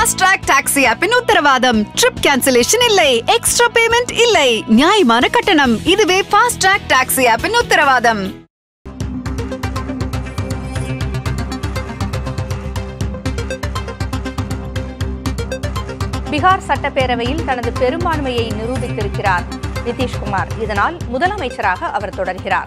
fast track taxi ஆப்பின் உத்தரவாதம் trip cancellation இல்லை எக்ஸ்ட்ரா பேமெண்ட் இல்லை நியாயமான கட்டணம் இதுவே ஃபாஸ்ட் ட்ராக் டாக்ஸி ஆப்பின் உத்தரவாதம் பீகார் சட்டப்பேரவையில் தனது பெரும்பான்மையை நிரூபித்திருக்கிறார் நிதிஷ்குமார் இதனால் முதலமைச்சராக அவர் தொடர்கிறார்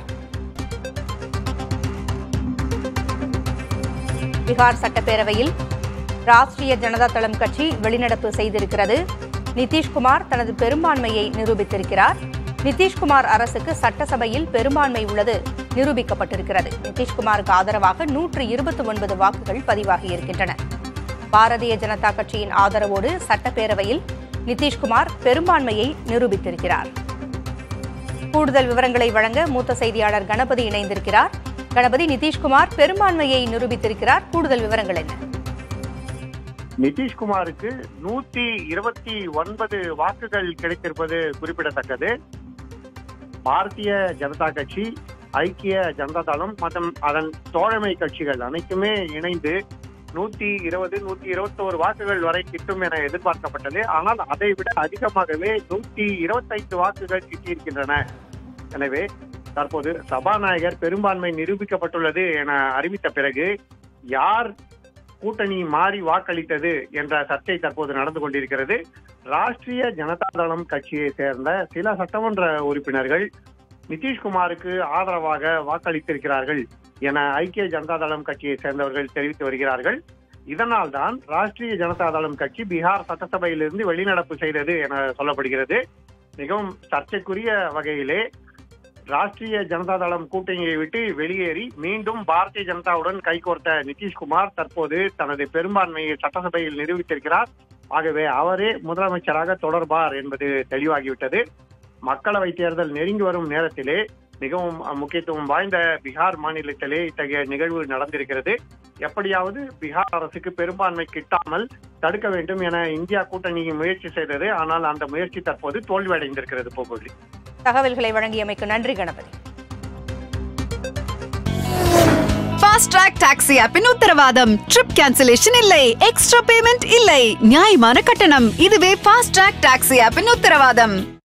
பீகார் சட்டப்பேரவையில் ராஷ்டிரிய ஜனதா தளம் கட்சி வெளிநடப்பு செய்திருக்கிறது நிதிஷ்குமார் தனது பெரும்பான்மையை நிரூபித்திருக்கிறார் நிதிஷ்குமார் அரசுக்கு சட்டசபையில் பெரும்பான்மை உள்ளது நிரூபிக்கப்பட்டிருக்கிறது நிதிஷ்குமாருக்கு ஆதரவாக நூற்று இருபத்தி ஒன்பது வாக்குகள் பதிவாகியிருக்கின்றன பாரதிய ஜனதா கட்சியின் ஆதரவோடு சட்டப்பேரவையில் நிதிஷ்குமார் பெரும்பான்மையை நிரூபித்திருக்கிறார் கூடுதல் விவரங்களை வழங்க மூத்த செய்தியாளர் கணபதி இணைந்திருக்கிறார் கணபதி நிதிஷ்குமார் பெரும்பான்மையை நிரூபித்திருக்கிறார் கூடுதல் விவரங்கள் என்ன நிதிஷ்குமாருக்கு நூத்தி இருபத்தி ஒன்பது வாக்குகள் கிடைத்திருப்பது குறிப்பிடத்தக்கது பாரதிய ஜனதா கட்சி ஐக்கிய ஜனதா தளம் மற்றும் அதன் தோழமை கட்சிகள் அனைத்துமே இணைந்து நூத்தி இருபது நூத்தி இருபத்தோரு வாக்குகள் வரை கிட்டும் என எதிர்பார்க்கப்பட்டது ஆனால் அதை விட அதிகமாகவே நூத்தி இருபத்தைந்து வாக்குகள் கிட்டியிருக்கின்றன எனவே தற்போது சபாநாயகர் பெரும்பான்மை நிரூபிக்கப்பட்டுள்ளது என அறிவித்த பிறகு யார் கூட்டணி மாறி வாக்களித்தது என்ற சர்ச்சை தற்போது நடந்து கொண்டிருக்கிறது ராஷ்டிரிய ஜனதா தளம் கட்சியை சேர்ந்த சில சட்டமன்ற உறுப்பினர்கள் நிதிஷ்குமாருக்கு ஆதரவாக வாக்களித்திருக்கிறார்கள் என ஐக்கிய ஜனதா தளம் கட்சியை சேர்ந்தவர்கள் தெரிவித்து வருகிறார்கள் இதனால் தான் ராஷ்டிரிய ஜனதா தளம் கட்சி பீகார் சட்டசபையிலிருந்து வெளிநடப்பு செய்தது என சொல்லப்படுகிறது மிகவும் சர்ச்சைக்குரிய வகையிலே ராஷ்டிரிய ஜனதா தளம் கூட்டணியை விட்டு வெளியேறி மீண்டும் பாரதிய ஜனதாவுடன் கைகோர்த்த நிதிஷ்குமார் தற்போது தனது பெரும்பான்மையை சட்டசபையில் நிரூபித்திருக்கிறார் ஆகவே அவரே முதலமைச்சராக தொடர்பார் என்பது தெளிவாகிவிட்டது மக்களவை தேர்தல் நெருங்கி வரும் நேரத்திலே மிகவும் முக்கியத்துவம் வாய்ந்த பீகார் மாநிலத்திலே இத்தகைய நிகழ்வு நடந்திருக்கிறது எப்படியாவது பீகார் அரசுக்கு பெரும்பான்மை கிட்டாமல் தடுக்க வேண்டும் என இந்தியா கூட்டணி முயற்சி செய்தது ஆனால் அந்த முயற்சி தற்போது தோல்வியடைந்திருக்கிறது போகுது தகவல்களை வழங்கியமைக்கு நன்றி கணபதி ஃபாஸ்ட் ட்ராக் டாக்ஸி ஆப்பின் உத்தரவாதம் ட்ரிப் கேன்சலேஷன் இல்லை எக்ஸ்ட்ரா பேமெண்ட் இல்லை நியாயமான கட்டணம் இதுவே ஃபாஸ்ட் ட்ராக் டாக்ஸி ஆப்பின் உத்தரவாதம்